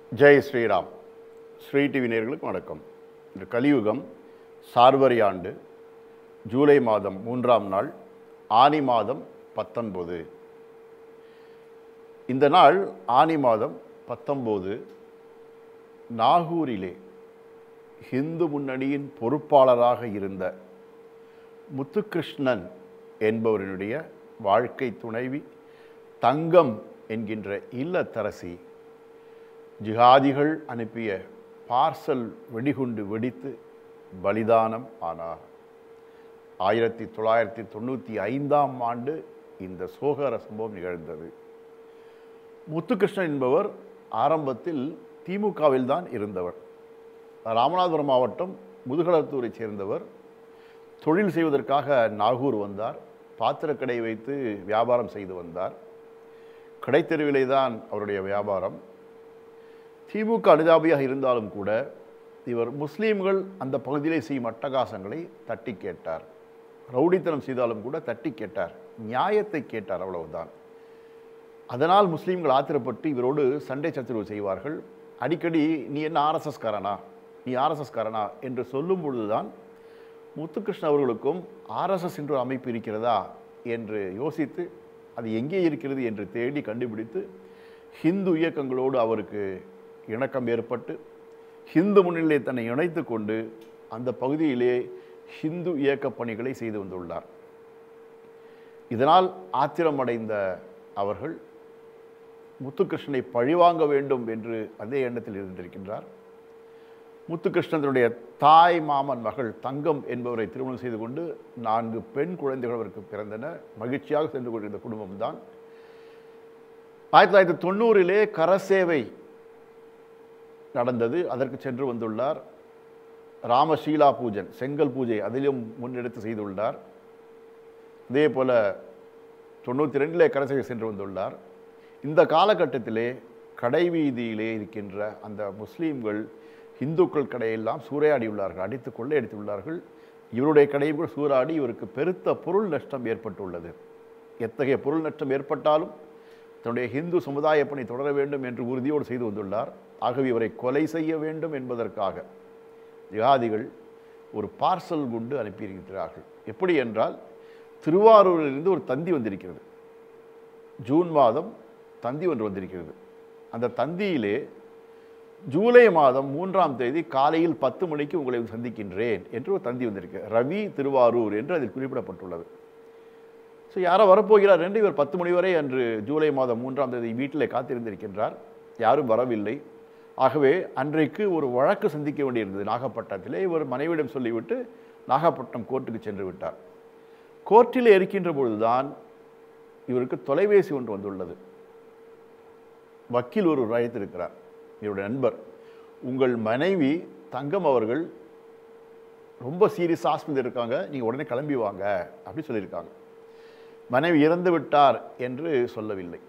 Jai Sriram Sri TV நேயர்களுக்கு வணக்கம் இந்த கலியுகம் சார்வரி ஆண்டு ஜூலை மாதம் மூன்றாம் நாள் ஆனி மாதம் பத்தொன்பது இந்த நாள் ஆனி மாதம் பத்தொம்போது நாகூரிலே ஹிந்து முன்னணியின் பொறுப்பாளராக இருந்த முத்துகிருஷ்ணன் என்பவரினுடைய வாழ்க்கை துணைவி தங்கம் என்கின்ற இல்லத்தரசி ஜிஹாதிகள் அனுப்பிய பார்சல் வெடிகுண்டு வெடித்து பலிதானம் ஆனார் ஆயிரத்தி தொள்ளாயிரத்தி தொண்ணூற்றி ஐந்தாம் ஆண்டு இந்த சோகர சம்பவம் நிகழ்ந்தது முத்துகிருஷ்ணன் என்பவர் ஆரம்பத்தில் திமுகவில் தான் இருந்தவர் ராமநாதபுரம் மாவட்டம் முதுகலத்தூரைச் சேர்ந்தவர் தொழில் செய்வதற்காக நாகூர் வந்தார் பாத்திரக்கடை வைத்து வியாபாரம் செய்து வந்தார் கடைத்தெருவிலே தான் அவருடைய வியாபாரம் திமுக அனுதாபியாக இருந்தாலும் கூட இவர் முஸ்லீம்கள் அந்த பகுதியிலே செய்யும் அட்டகாசங்களை தட்டி கேட்டார் ரவுடித்தனம் செய்தாலும் கூட தட்டி கேட்டார் நியாயத்தை கேட்டார் அவ்வளவுதான் அதனால் முஸ்லீம்கள் ஆத்திரப்பட்டு இவரோடு சண்டை சச்சரவு செய்வார்கள் அடிக்கடி நீ என்ன ஆர்எஸ்எஸ் காரனா நீ ஆர்எஸ்எஸ் காரனா என்று சொல்லும் பொழுதுதான் முத்துகிருஷ்ணன் அவர்களுக்கும் ஆர்எஸ்எஸ் என்ற ஒரு அமைப்பு இருக்கிறதா என்று யோசித்து அது எங்கே இருக்கிறது என்று தேடி கண்டுபிடித்து ஹிந்து இயக்கங்களோடு அவருக்கு இணக்கம் ஏற்பட்டு ஹிந்து முன்னிலை தன்னை இணைத்து கொண்டு அந்த பகுதியிலே ஹிந்து இயக்க பணிகளை செய்து வந்துள்ளார் இதனால் ஆத்திரமடைந்த அவர்கள் முத்துகிருஷ்ணனை பழிவாங்க வேண்டும் என்று அதே எண்ணத்தில் இருந்திருக்கின்றார் முத்துகிருஷ்ணனுடைய தாய் மாமன் மகள் தங்கம் என்பவரை திருமணம் செய்து கொண்டு நான்கு பெண் குழந்தைகள் அவருக்கு பிறந்தன மகிழ்ச்சியாக சென்று கொண்டிருந்த குடும்பம்தான் ஆயிரத்தி தொள்ளாயிரத்தி தொண்ணூறிலே கரசேவை நடந்தது அதற்கு சென்று வந்துள்ளார் ராமசீலா பூஜன் செங்கல் பூஜை அதிலும் முன்னெடுத்து செய்துள்ளார் இதே போல தொண்ணூற்றி ரெண்டிலே கரசேவை சென்று வந்துள்ளார் இந்த காலகட்டத்திலே கடைவீதியிலே இருக்கின்ற அந்த முஸ்லீம்கள் இந்துக்கள் கடையெல்லாம் சூறையாடியுள்ளார்கள் அடித்து கொள்ளையடித்துள்ளார்கள் இவருடைய கடையை கூட சூறாடி இவருக்கு பெருத்த பொருள் நஷ்டம் ஏற்பட்டுள்ளது எத்தகைய பொருள் நஷ்டம் ஏற்பட்டாலும் தன்னுடைய ஹிந்து சமுதாய பணி தொடர வேண்டும் என்று உறுதியோடு செய்து வந்துள்ளார் ஆகவே இவரை கொலை செய்ய வேண்டும் என்பதற்காக ஜிகாதிகள் ஒரு பார்சல் குண்டு அனுப்பியிருக்கிறார்கள் எப்படி என்றால் திருவாரூரிலிருந்து ஒரு தந்தி வந்திருக்கிறது ஜூன் மாதம் தந்தி ஒன்று வந்திருக்கிறது அந்த தந்தியிலே ஜூலை மாதம் மூன்றாம் தேதி காலையில் பத்து மணிக்கு உங்களை சந்திக்கின்றேன் என்று ஒரு தந்தி வந்திருக்கு ரவி திருவாரூர் என்று அதில் குறிப்பிடப்பட்டுள்ளது ஸோ யாரோ வரப்போகிறார் என்று இவர் பத்து மணி வரை அன்று ஜூலை மாதம் மூன்றாம் தேதி வீட்டில் காத்திருந்திருக்கின்றார் யாரும் வரவில்லை ஆகவே அன்றைக்கு ஒரு வழக்கு சந்திக்க வேண்டியிருந்தது நாகப்பட்டினத்திலே இவர் மனைவியிடம் சொல்லிவிட்டு நாகப்பட்டினம் கோர்ட்டுக்கு சென்று விட்டார் கோர்ட்டில் இருக்கின்ற பொழுதுதான் இவருக்கு தொலைபேசி ஒன்று வந்துள்ளது வக்கீல் ஒருவர் அழைத்திருக்கிறார் இவருடைய நண்பர் உங்கள் மனைவி தங்கம் அவர்கள் ரொம்ப சீரியஸ் ஆஸ்பத்திரி இருக்காங்க நீங்கள் உடனே கிளம்பி வாங்க அப்படி சொல்லியிருக்காங்க மனைவி இறந்து விட்டார் என்று சொல்லவில்லை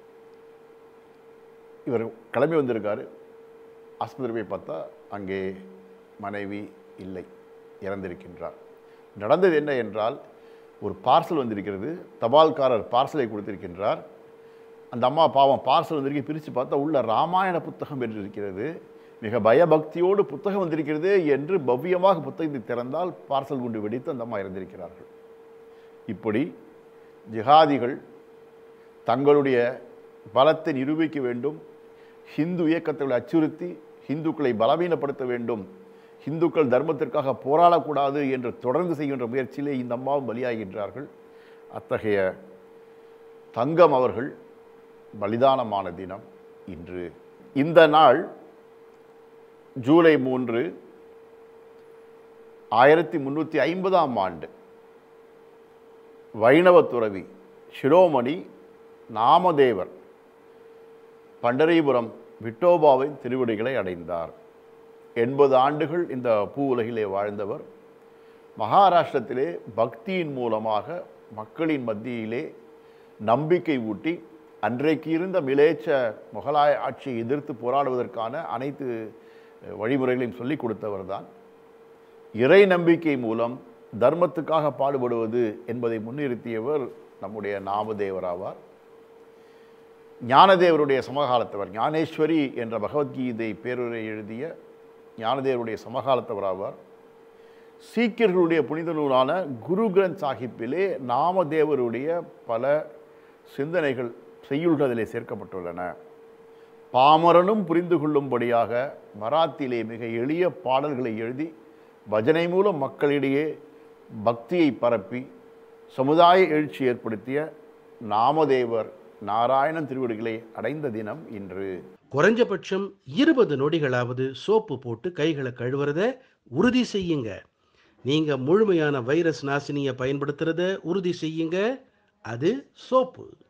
இவர் கிளம்பி வந்திருக்காரு ஆஸ்பத்திரி போய் பார்த்தா அங்கே மனைவி இல்லை இறந்திருக்கின்றார் நடந்தது என்ன என்றால் ஒரு பார்சல் வந்திருக்கிறது தபால்காரர் பார்சலை கொடுத்திருக்கின்றார் அந்த அம்மா பாவம் பார்சல் வந்திருக்கு பிரித்து பார்த்தா உள்ள ராமாயண புத்தகம் என்று இருக்கிறது மிக பயபக்தியோடு புத்தகம் வந்திருக்கிறது என்று பவ்யமாக புத்தகத்தை திறந்தால் பார்சல் குண்டு வெடித்து அந்த அம்மா இறந்திருக்கிறார்கள் இப்படி ஜிஹாதிகள் தங்களுடைய பலத்தை நிரூபிக்க வேண்டும் ஹிந்து இயக்கத்தை அச்சுறுத்தி ஹிந்துக்களை பலவீனப்படுத்த வேண்டும் ஹிந்துக்கள் தர்மத்திற்காக போராடக்கூடாது என்று தொடர்ந்து செய்கின்ற முயற்சியிலே இந்த அம்மாவும் பலியாகின்றார்கள் அத்தகைய தங்கம் அவர்கள் பலிதானமான தினம் இன்று இந்த நாள் ஜூலை மூன்று ஆயிரத்தி முந்நூற்றி ஐம்பதாம் ஆண்டு வைணவ துறவி சிரோமணி நாமதேவர் பண்டரிபுரம் விட்டோபாவின் திருவடிகளை அடைந்தார் எண்பது ஆண்டுகள் இந்த பூ உலகிலே வாழ்ந்தவர் மகாராஷ்டிரத்திலே பக்தியின் மூலமாக மக்களின் மத்தியிலே நம்பிக்கை ஊட்டி அன்றைக்கு இருந்த மிலேச்ச முகலாய ஆட்சியை எதிர்த்து போராடுவதற்கான அனைத்து வழிமுறைகளையும் சொல்லிக் கொடுத்தவர் தான் இறை நம்பிக்கை மூலம் தர்மத்துக்காக பாடுபடுவது என்பதை முன்னிறுத்தியவர் நம்முடைய நாமதேவர் ஆவார் ஞானதேவருடைய சமகாலத்தவர் ஞானேஸ்வரி என்ற பகவத்கீதை பேருரை எழுதிய ஞானதேவருடைய சமகாலத்தவர் ஆவார் சீக்கியர்களுடைய புனித நூலான குரு கிரந்த் சாஹிப்பிலே நாமதேவருடைய பல சிந்தனைகள் செய்யுள்கள் அதிலே சேர்க்கப்பட்டுள்ளன பாமரனும் புரிந்து கொள்ளும்படியாக மராத்திலே மிக எளிய பாடல்களை எழுதி பஜனை மூலம் மக்களிடையே பக்தியை பரப்பி சமுதாய எழுச்சி ஏற்படுத்திய நாமதேவர் நாராயணன் திருவடிகளை அடைந்த தினம் இன்று குறைஞ்சபட்சம் இருபது நொடிகளாவது சோப்பு போட்டு கைகளை கழுவுறத உறுதி செய்யுங்க நீங்க முழுமையான வைரஸ் நாசினியை பயன்படுத்துறத உறுதி செய்யுங்க அது சோப்பு